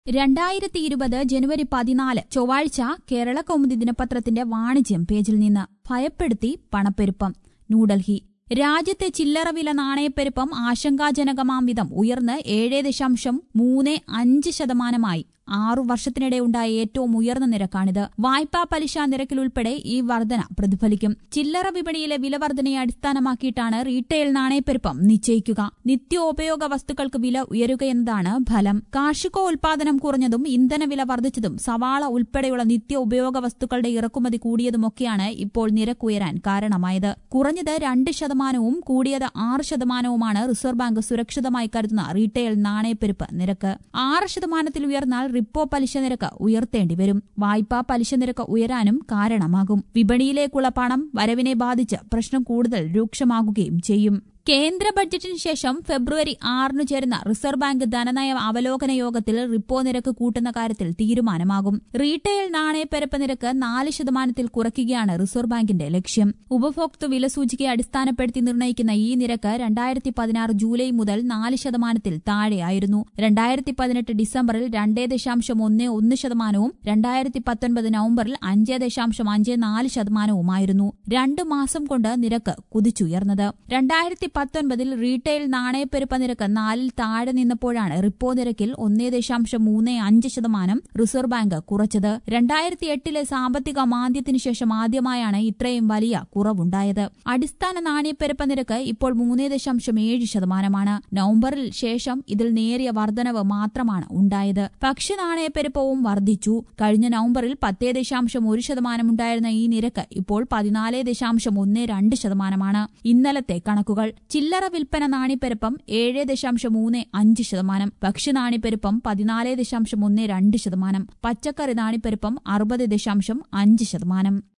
രണ്ടായിരത്തി ഇരുപത് ജനുവരി പതിനാല് ചൊവ്വാഴ്ച കേരള കൗമുദി ദിനപത്രത്തിന്റെ വാണിജ്യം പേജിൽ നിന്ന് ഭയപ്പെടുത്തി പണപ്പെരുപ്പം ന്യൂഡൽഹി രാജ്യത്തെ ചില്ലറ വില നാണയപ്പെരുപ്പം ആശങ്കാജനകമാം വിധം ഉയർന്ന് ഏഴ് ദശാംശം മൂന്ന് അഞ്ച് ശതമാനമായി ആറു വർഷത്തിനിടെ ഉണ്ടായ ഏറ്റവും ഉയർന്ന നിരക്കാണിത് വായ്പാ പലിശ നിരക്കിലുൾപ്പെടെ ഈ വർധന പ്രതിഫലിക്കും ചില്ലറ വിപണിയിലെ വില വർധനയെ അടിസ്ഥാനമാക്കിയിട്ടാണ് റീറ്റെയിൽ നാണയപ്പെരുപ്പം നിശ്ചയിക്കുക നിത്യോപയോഗ വസ്തുക്കൾക്ക് വില ഉയരുകയെന്നതാണ് ഫലം കാർഷികോൽപാദനം കുറഞ്ഞതും ഇന്ധനവില വർദ്ധിച്ചതും സവാള ഉൾപ്പെടെയുള്ള നിത്യ ഉപയോഗ വസ്തുക്കളുടെ ഇറക്കുമതി കൂടിയതുമൊക്കെയാണ് ഇപ്പോൾ നിരക്കുയരാൻ കാരണമായത് കുറഞ്ഞത് രണ്ട് ശതമാനവും കൂടിയത് ആറ് ശതമാനവുമാണ് റിസർവ് ബാങ്ക് സുരക്ഷിതമായി കരുതുന്ന റീറ്റെയിൽ നാണയപ്പെരുപ്പ് നിരക്ക് ആറ് ശതമാനത്തിൽ ഉയർന്നാൽ റിപ്പോ പലിശ നിരക്ക് ഉയർത്തേണ്ടി വരും വായ്പാ പലിശ നിരക്ക് ഉയരാനും കാരണമാകും വിപണിയിലേക്കുള്ള പണം വരവിനെ ബാധിച്ച് പ്രശ്നം കൂടുതൽ രൂക്ഷമാകുകയും ചെയ്യും കേന്ദ്ര ബഡ്ജറ്റിന് ശേഷം ഫെബ്രുവരി ആറിന് ചേരുന്ന റിസർവ് ബാങ്ക് ധനനയ അവലോകന യോഗത്തിൽ റിപ്പോ നിരക്ക് കൂട്ടുന്ന കാര്യത്തിൽ തീരുമാനമാകും റീറ്റെയിൽ നാണയപ്പെരപ്പ് നിരക്ക് നാല് ശതമാനത്തിൽ കുറയ്ക്കുകയാണ് റിസർവ് ബാങ്കിന്റെ ലക്ഷ്യം ഉപഭോക്തൃ വില സൂചികയെ അടിസ്ഥാനപ്പെടുത്തി നിർണ്ണയിക്കുന്ന ഈ നിരക്ക് രണ്ടായിരത്തി പതിനാറ് ജൂലൈ മുതൽ നാല് ശതമാനത്തിൽ താഴെയായിരുന്നു രണ്ടായിരത്തി പതിനെട്ട് ഡിസംബറിൽ രണ്ടേ ദശാംശം ഒന്ന് ഒന്ന് ശതമാനവും രണ്ടായിരത്തി പത്തൊൻപത് നവംബറിൽ അഞ്ച് ദശാംശം അഞ്ച് നാല് ശതമാനവുമായിരുന്നു രണ്ടു മാസം കൊണ്ട് നിരക്ക് കുതിച്ചുയർന്നത് രണ്ടായിരത്തി പത്തൊൻപതിൽ റീറ്റെയിൽ നാണയപ്പെരുപ്പ നിരക്ക് നാലിൽ താഴെ നിന്നപ്പോഴാണ് റിപ്പോ നിരക്കിൽ ഒന്നേ ദശാംശം മൂന്ന് അഞ്ച് ശതമാനം റിസർവ് ബാങ്ക് കുറച്ചത് രണ്ടായിരത്തി എട്ടിലെ സാമ്പത്തിക മാന്ദ്യത്തിനു ശേഷം ആദ്യമായാണ് ഇത്രയും വലിയ കുറവുണ്ടായത് അടിസ്ഥാന നാണയപ്പെരുപ്പ നിരക്ക് ഇപ്പോൾ മൂന്നേ ദശാംശം ഏഴ് ശതമാനമാണ് നവംബറിൽ ശേഷം ഇതിൽ നേരിയ വർധനവ് മാത്രമാണ് ഉണ്ടായത് ഭക്ഷ്യ നാണയപ്പെരുപ്പവും വർദ്ധിച്ചു കഴിഞ്ഞ നവംബറിൽ പത്തേ ദശാംശം ഒരു ശതമാനം ഉണ്ടായിരുന്ന ഈ നിരക്ക് ഇപ്പോൾ പതിനാല് ദശാംശം ഒന്ന് രണ്ട് ശതമാനമാണ് ഇന്നലത്തെ കണക്കുകൾ ചില്ലറ വിൽപ്പന നാണ്യപ്പെരുപ്പം ഏഴ് ദശാംശം മൂന്ന് അഞ്ച് ശതമാനം ഭക്ഷ്യ നാണ്യപ്പെരുപ്പം പതിനാല് ദശാംശം ഒന്ന് രണ്ട് ശതമാനം പച്ചക്കറി നാണ്യപ്പെരുപ്പം അറുപത് ദശാംശം അഞ്ച് ശതമാനം